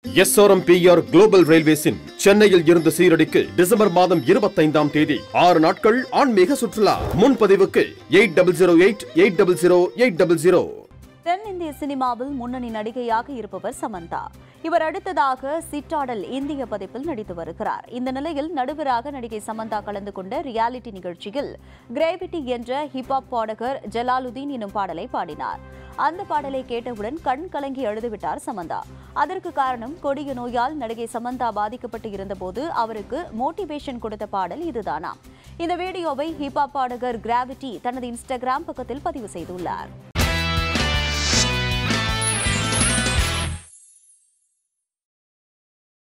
SRMPR global ரயில்வேஸின் சென்னையில் இருந்து சீரடிக்கு December மாதம் இருபத்தைந்தாம் தேதி ஆறு நாட்கள் ஆன்மீக சுற்றுலா முன்பதிவுக்கு eight double zero eight eight double zero eight double zero தென்னிந்திய சினிமாவில் முன்னணி நடிகையாக இருப்பவர் சமந்தா இவர் அடுத்ததாக சிட்டாடல் இந்திய பதிப்பில் நடித்து வருகிறார் இந்த நிலையில் நடுவராக நடிகை சமந்தா கலந்து கொண்ட ரியாலிட்டி நிகழ்ச்சியில் கிரேவிட்டி என்ற ஹிப்ஹாப் பாடகர் ஜலாலுதீன் எனும் பாடலை பாடினார் அந்த பாடலை கேட்டவுடன் கண் கலங்கி எழுதுவிட்டார் சமந்தா அதற்கு காரணம் கொடிய நோயால் நடிகை சமந்தா பாதிக்கப்பட்டு இருந்தபோது அவருக்கு மோட்டிவேஷன் கொடுத்த பாடல் இதுதானா இந்த வீடியோவை ஹிப்ஹாப் பாடகர் கிராவிட்டி தனது இன்ஸ்டாகிராம் பக்கத்தில் பதிவு செய்துள்ளார்